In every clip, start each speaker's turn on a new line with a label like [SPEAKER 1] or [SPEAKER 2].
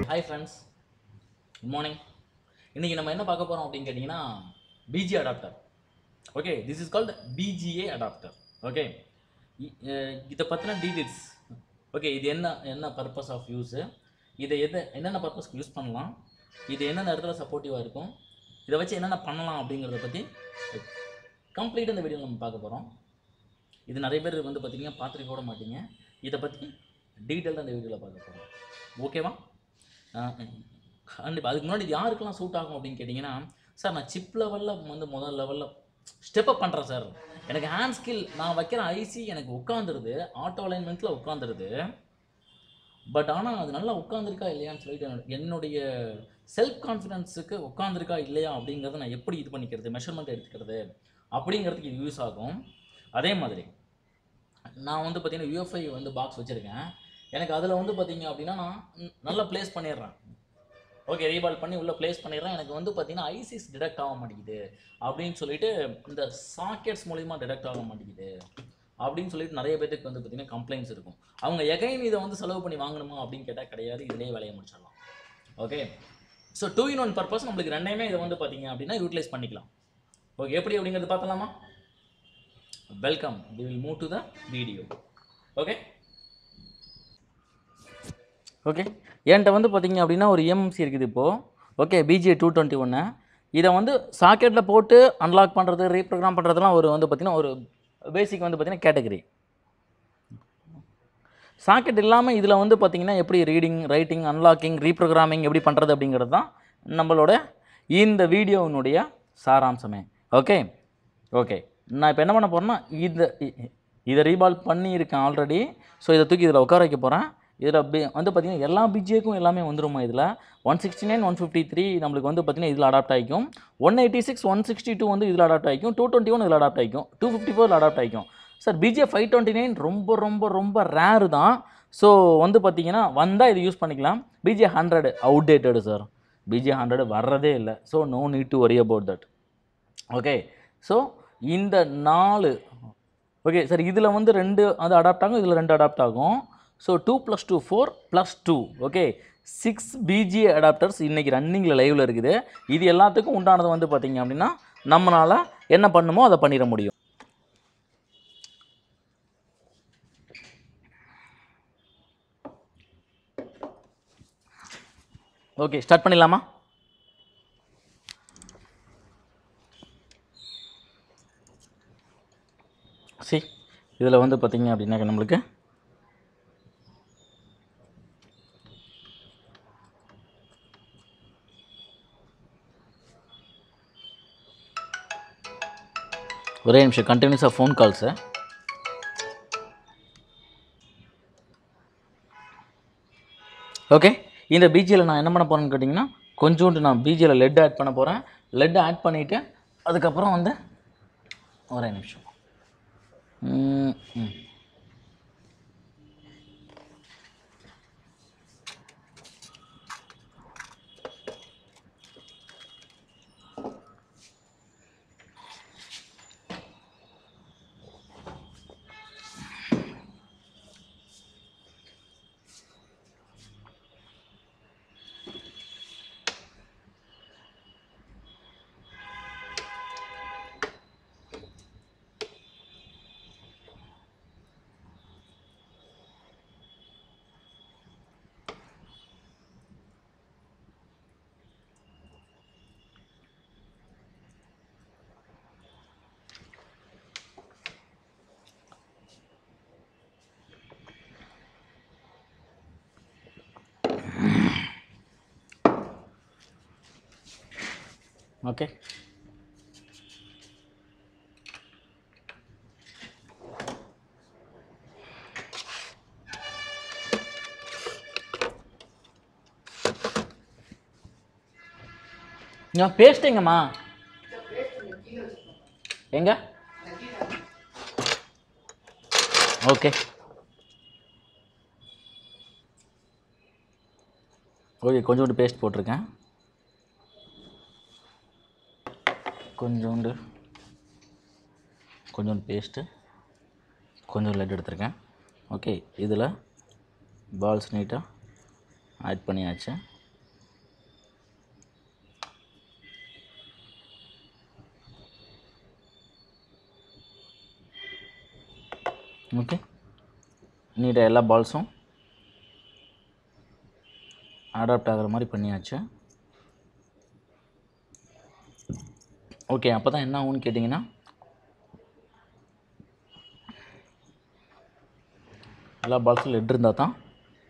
[SPEAKER 1] Hi friends good morning இன்றைக்கி நம்ம என்ன பார்க்க போகிறோம் அப்படின்னு கேட்டிங்கன்னா BG adapter okay this is called BGA adapter okay இதை பற்றின டீட்டெயில்ஸ் ஓகே இது என்ன என்ன பர்பஸ் ஆஃப் யூஸு இதை எது என்னென்ன பர்பஸ்க்கு யூஸ் பண்ணலாம் இது என்னென்ன இடத்துல சப்போர்ட்டிவாக இருக்கும் இதை வச்சு என்னென்ன பண்ணலாம் அப்படிங்கிறத பற்றி கம்ப்ளீட் இந்த வீடியோ நம்ம பார்க்க போகிறோம் இது நிறைய பேர் வந்து பார்த்தீங்கன்னா பார்த்துட்டு கூட மாட்டீங்க இதை பற்றி டீட்டெயிலாக இந்த வீடியோவில் பார்க்க போகிறோம் ஓகேவா கண்டிப்பாக அதுக்கு முன்னாடி இது யாருக்கெல்லாம் சூட் ஆகும் அப்படின்னு கேட்டிங்கன்னா சார் நான் சிப் லெவலில் வந்து முதல் லெவலில் ஸ்டெப் அப் பண்ணுறேன் சார் எனக்கு ஹேண்ட் ஸ்கில் நான் வைக்கிற ஐசி எனக்கு உட்காந்துருது ஆட்டோ அலைன்மெண்ட்டில் உட்காந்துருது பட் ஆனால் அது நல்லா உட்காந்துருக்கா இல்லையான்னு சொல்லிட்டு என்னோட- என்னுடைய செல்ஃப் கான்ஃபிடென்ஸுக்கு உட்காந்துருக்கா இல்லையா அப்படிங்கிறத நான் எப்படி இது பண்ணிக்கிறது மெஷர்மெண்ட் எடுத்துக்கிறது அப்படிங்கிறதுக்கு இது யூஸ் ஆகும் அதே மாதிரி நான் வந்து பார்த்தீங்கன்னா யூஎஃப்ஐ வந்து பாக்ஸ் வச்சுருக்கேன் எனக்கு அதில் வந்து பார்த்தீங்க அப்படின்னா நான் ந- நல்லா ப்ளேஸ் பண்ணிடுறேன் ஓகே ரீபால் பண்ணி உள்ளே ப்ளேஸ் பண்ணிடுறேன் எனக்கு வந்து பார்த்தீங்கன்னா ஐசிஸ் டிடெக்ட் ஆக மாட்டேங்குது அப்படின்னு சொல்லிட்டு இந்த சாக்கெட்ஸ் மூலிமா டிடெக்ட் ஆக மாட்டேங்குது அப்படின்னு சொல்லிட்டு நிறைய பேருக்கு வந்து பார்த்தீங்கன்னா கம்ப்ளைண்ட்ஸ் இருக்கும் அவங்க எகைன் இதை வந்து செலவு பண்ணி வாங்கணுமா அப்படின்னு கேட்டால் கிடையாது இதிலேயே வேலையை முடிச்சிடலாம் okay so two in one purpose நம்மளுக்கு ரெண்டையுமே இதை வந்து பார்த்தீங்க அப்படின்னா யூட்டிலைஸ் பண்ணிக்கலாம் ஓகே எப்படி அப்படிங்கிறது பார்த்தலாமா welcome we will move to the video okay okay என்கிட்ட வந்து பார்த்தீங்க அப்படின்னா ஒரு எம்எம்சி இருக்குது இப்போது ஓகே பிஜிஏ டூ டுவெண்ட்டி ஒன்று இதை வந்து சாக்கெட்டில் போட்டு அன்லாக் பண்ணுறது ரீப்ரோக்ராம் பண்ணுறதுலாம் ஒரு வந்து பார்த்திங்கன்னா ஒரு பேசிக் வந்து பார்த்திங்கன்னா கேட்டகரி சாக்கெட் இல்லாமல் இதில் வந்து பார்த்திங்கன்னா எப்படி ரீடிங் ரைட்டிங் அன்லாக்கிங் ரீப்ரோக்ராமிங் எப்படி பண்ணுறது அப்படிங்கிறது தான் நம்மளோட இந்த வீடியோவினுடைய சாராம்சமே ஓகே ஓகே நான் இப்போ என்ன பண்ண போகிறேன்னா இந்த இ- இதை ரீபால் பண்ணியிருக்கேன் ஆல்ரெடி ஸோ இதை தூக்கி இதில் உட்கார வைக்க போகிறேன் இதில் பி வந்து பார்த்திங்கன்னா எல்லா பிஜிஏக்கும் எல்லாமே வந்துருமா இதில் one sixty nine one fifty three நம்மளுக்கு வந்து பார்த்திங்கன்னா இதில் அடாப்ட் ஆகிக்கும் one eighty six one sixty two வந்து இதில் அடாப்ட் ஆகிக்கும் டூ டுவெண்ட்டி ஒன் இதில் அடாப்ட் ஆகிக்கும் டூ ஃபிஃப்டி ஃபோர் அடாப்ட் ஆகிக்கும் sir BG five twenty nine ரொம்ப ரொம்ப ரொம்ப ரேரு தான் ஸோ வந்து பார்த்தீங்கன்னா வந்தால் இது யூஸ் பண்ணிக்கலாம் BG hundred outdated sir BG hundred வர்றதே இல்லை so no need to worry about that okay so இந்த நாலு ஓகே சார் இதில் வந்து ரெண்டு அது அடாப்ட் ஆகும் இதில் ரெண்டு அடாப்ட் ஆகும் so two plus two four plus two okay six BGA adapters இன்றைக்கி ரன்னிங்கில் லைவில் இருக்குது இது எல்லாத்துக்கும் உண்டானது வந்து பார்த்தீங்க அப்படின்னா நம்மளால் என்ன பண்ணுமோ அதை பண்ணிட முடியும் ஓகே ஸ்டார்ட் பண்ணிடலாமா சி இதில் வந்து பார்த்தீங்க அப்படின்னாக்க நம்மளுக்கு ஒரே நிமிஷம் கண்டினியூஸாக ஃபோன் கால்ஸு ஓகே இந்த பிஜியில் நான் என்ன பண்ண போகிறேன்னு கேட்டிங்கன்னா கொஞ்சோண்டு நான் பிஜியில் லெட் ஆட் பண்ண போகிறேன் லெட் ஆட் பண்ணிவிட்டு அதுக்கப்புறம் வந்து ஒரே நிமிஷம் ம், ம். ஓகே நான் பேஸ்ட் எங்கம்மா எங்க ஓகே ஓகே கொஞ்சோண்டு பேஸ்ட் போட்டிருக்கேன் கொஞ்சோண்டு கொஞ்சோண்டு பேஸ்ட்டு கொஞ்சம் லெட் எடுத்திருக்கேன் ஓகே இதில் பால்ஸ் நீட்டாக ஆட் பண்ணியாச்சு ஓகே நீட்டாக எல்லா பால்ஸும் அடாப்ட் ஆகிற மாதிரி பண்ணியாச்சு ஓகே அப்போ தான் என்ன ஆகும்னு கேட்டிங்கன்னா எல்லா பால்ஸும் லெட் இருந்தால் தான்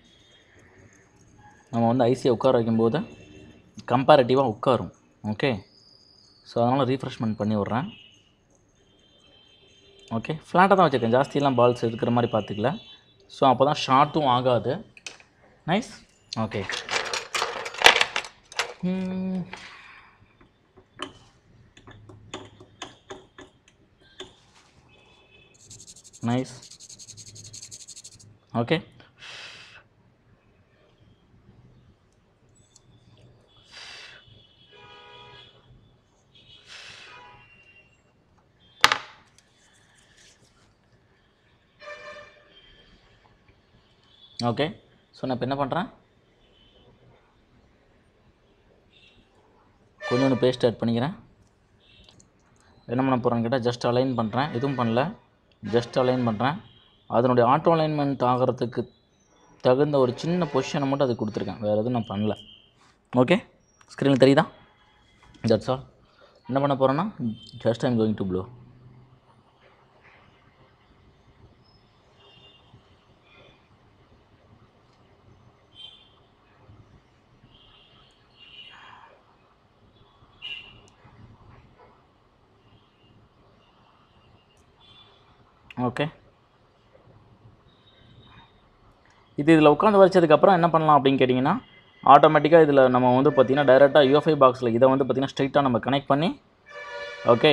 [SPEAKER 1] நம்ம வந்து ஐசியை உட்கார வைக்கும்போது கம்பேரிட்டிவாக உட்காரும் ஓகே ஸோ அதனால் ரீஃப்ரெஷ்மெண்ட் பண்ணி விட்றேன் ஓகே ஃப்ளாட்டாக தான் வச்சுருக்கேன் ஜாஸ்தியெல்லாம் பால்ஸ் இருக்கிற மாதிரி பார்த்துக்கல ஸோ அப்போ தான் ஷார்ட்டும் ஆகாது nice okay nice okay okay so நான் இப்போ என்ன பண்ணுறேன் கொஞ்சோண்டு பேஸ்ட் ஆட் பண்ணிக்கிறேன் என்ன பண்ண போகிறேன்னு கேட்டால் ஜஸ்ட் அலைன் பண்ணுறேன் எதுவும் பண்ணல ஜஸ்ட் அலைன் பண்ணுறேன் அதனுடைய ஆட்டோ அலைன்மெண்ட் ஆகிறதுக்கு தகுந்த ஒரு சின்ன பொசிஷனை மட்டும் அது கொடுத்துருக்கேன் வேறு எதுவும் நான் பண்ணல ஓகே ஸ்க்ரீனில் தெரியுதா தட்ஸ் ஆல் என்ன பண்ண போகிறேன்னா just I'm going to blow okay இது இதில் உட்காந்து வச்சதுக்கப்புறம் என்ன பண்ணலாம் அப்படின்னு கேட்டிங்கன்னா ஆட்டோமேட்டிக்காக இதில் நம்ம வந்து பார்த்திங்கன்னா டைரெக்டாக யூஎஃப்ஐ பாக்ஸில் இதை வந்து பார்த்திங்கன்னா ஸ்ட்ரைட்டாக நம்ம கனெக்ட் பண்ணி ஓகே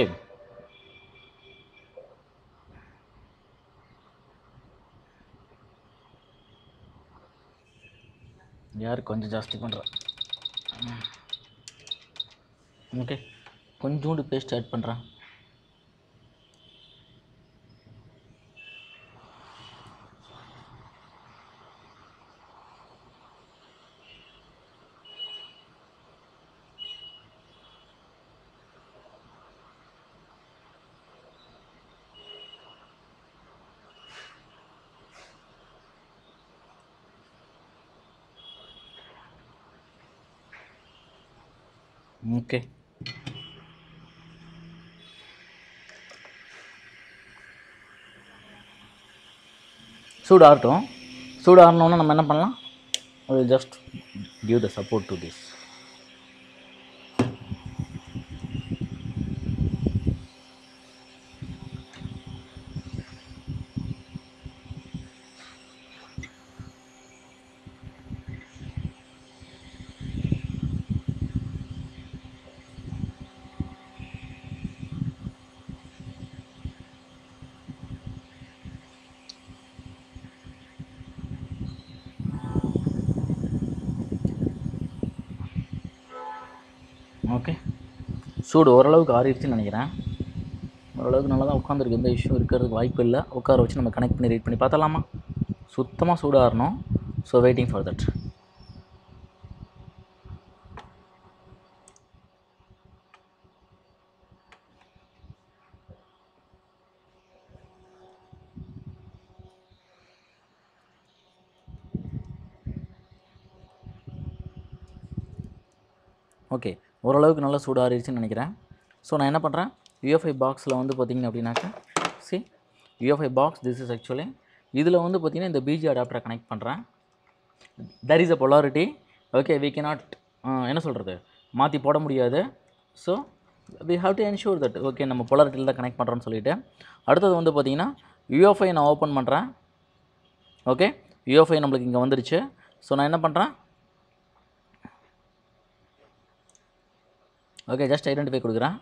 [SPEAKER 1] யார் கொஞ்சம் ஜாஸ்தி பண்ணுறா ஓகே கொஞ்சோண்டு பேஸ்ட் ஆட் பண்ணுறேன் ஓகே சூடு ஆகட்டும் சூடு ஆகணுன்னு நம்ம என்ன பண்ணலாம் just give the support to this okay சூடு ஓரளவுக்கு ஆறிடுச்சுன்னு நினைக்கிறேன் ஓரளவுக்கு நல்லா தான் உட்காந்துருக்கு எந்த இஷ்யூ இருக்கிறதுக்கு வாய்ப்பு இல்லை உட்கார வச்சு நம்ம கனெக்ட் பண்ணி ரீட் பண்ணி பார்த்தலாமா சுத்தமாக சூடாக ஆறணும் so waiting for that okay ஓரளவுக்கு நல்லா சூடாறிடுச்சுன்னு நினைக்கிறேன் ஸோ நான் என்ன பண்ணுறேன் யூஎஃப்ஐ பாக்ஸில் வந்து பார்த்தீங்க அப்படின்னாக்கா see UFI box this is actually இதில் வந்து பார்த்தீங்கன்னா இந்த பிஜி அடாப்டரை கனெக்ட் பண்ணுறேன் there is a polarity okay we cannot not என்ன சொல்கிறது மாற்றி போட முடியாது so we have to ensure that okay நம்ம பொலாரிட்டியில் தான் கனெக்ட் பண்ணுறோன்னு சொல்லிட்டு அடுத்தது வந்து பார்த்தீங்கன்னா யூஎஃப்ஐ நான் ஓப்பன் பண்ணுறேன் ஓகே யூஎஃப்ஐ நம்மளுக்கு இங்கே வந்துருச்சு ஸோ நான் என்ன பண்ணுறேன் ஓகே ஜஸ்ட் ஐடென்டிஃபை கொடுக்குறேன்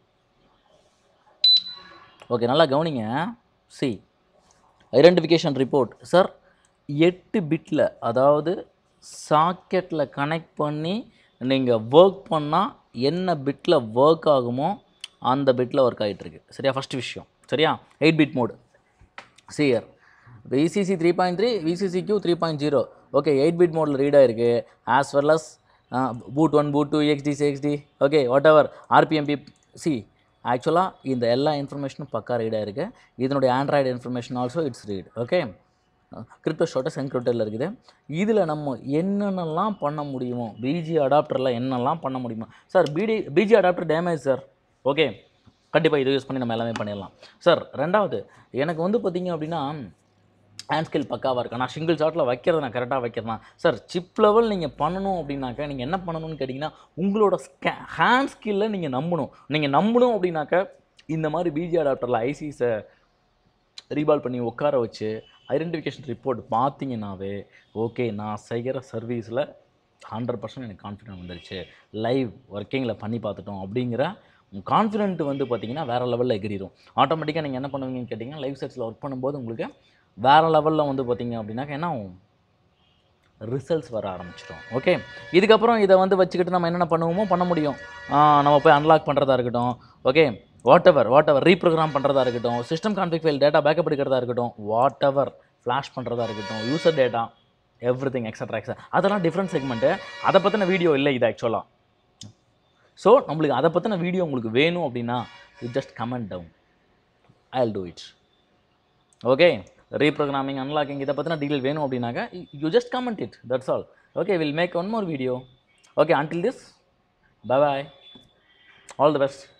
[SPEAKER 1] ஓகே நல்லா கவனிங்க சி ஐடென்டிஃபிகேஷன் ரிப்போர்ட் சார் எட்டு பிட்டில் அதாவது சாக்கெட்டில் கனெக்ட் பண்ணி நீங்கள் ஒர்க் பண்ணால் என்ன பிட்டில் ஒர்க் ஆகுமோ அந்த பிட்டில் ஒர்க் ஆகிட்டுருக்கு சரியா ஃபஸ்ட் விஷயம் சரியா எயிட் பிட் மோடு சியர் VCC three point three VCC Q three point zero okay eight bit மோடில் ரீட் ஆயிருக்கு as well as boot one boot two EXT CSD okay whatever RPMB see ஆக்சுவலாக இந்த எல்லா இன்ஃபர்மேஷனும் பக்கா ரீடாக இருக்குது இதனுடைய Android information also it's read okay crypto ஷார்ட்டஸ் என்கிரிப்டரில் இருக்குது இதில் நம்ம என்னென்னலாம் பண்ண முடியுமோ பிஜி அடாப்டரில் என்னெல்லாம் பண்ண முடியுமோ சார் பிடி BG adapter damage sir okay கண்டிப்பாக இதை யூஸ் பண்ணி நம்ம எல்லாமே பண்ணிடலாம் சார் ரெண்டாவது எனக்கு வந்து பார்த்தீங்க அப்படின்னா ஹேண்ட் ஸ்கில் பக்காவாக இருக்கு நான் சிங்கிள் ஷாட்டில் வைக்கிறது நான் கரெக்டாக வைக்கிறேன் சார் சிப் லெவல் நீங்கள் பண்ணணும் அப்படின்னாக்கா நீங்கள் என்ன பண்ணணும்னு கேட்டிங்கன்னா உங்களோட ஸ்கே ஹேண்ட் ஸ்கில்லை நீங்கள் நம்பணும் நீங்கள் நம்பணும் அப்படின்னாக்கா இந்த மாதிரி பிஜி அடாப்டரில் ஐசிஸை ரீபால் பண்ணி உட்கார வச்சு ஐடென்டிஃபிகேஷன் ரிப்போர்ட் பார்த்தீங்கன்னாவே ஓகே நான் செய்கிற சர்வீஸில் ஹண்ட்ரட் பர்சன்ட் எனக்கு கான்ஃபிடென்ட் வந்துருச்சு லைவ் ஒர்க்கிங்கில் பண்ணி பார்த்துட்டோம் அப்படிங்கிற கான்ஃபிடென்ட் வந்து பார்த்தீங்கன்னா வேறு லெவலில் எகிரிடும் ஆட்டோமேட்டிக்காக நீங்கள் என்ன பண்ணுவீங்கன்னு கேட்டிங்கன்னா லைவ் செட்ஸில் ஒர்க் பண்ணும்போது உங்களுக்கு வேறு லெவலில் வந்து பார்த்தீங்க அப்படின்னாக்கா என்ன ஆகும் ரிசல்ட்ஸ் வர ஆரம்பிச்சிடும் ஓகே இதுக்கப்புறம் இதை வந்து வச்சுக்கிட்டு நம்ம என்னென்ன பண்ணுவோமோ பண்ண முடியும் ஆஹ் நம்ம போய் அன்லாக் பண்ணுறதா இருக்கட்டும் okay whatever whatever reprogram பண்ணுறதா இருக்கட்டும் system config file data backup எடுக்கிறதா இருக்கட்டும் வாட் எவர் ஃப்ளாஷ் பண்ணுறதா இருக்கட்டும் user data everything extra extra அதெல்லாம் டிஃப்ரெண்ட் செக்மெண்ட்டு அதை பற்றின வீடியோ இல்லை இது ஆக்சுவலாக ஸோ நம்மளுக்கு அதை பற்றின வீடியோ உங்களுக்கு வேணும் அப்படின்னா you just comment down I will do it okay reprogramming unlocking இதை பற்றின டீல் வேணும் அப்படின்னாக்கா you just comment it that's all okay will make one more video okay until this bye bye all the best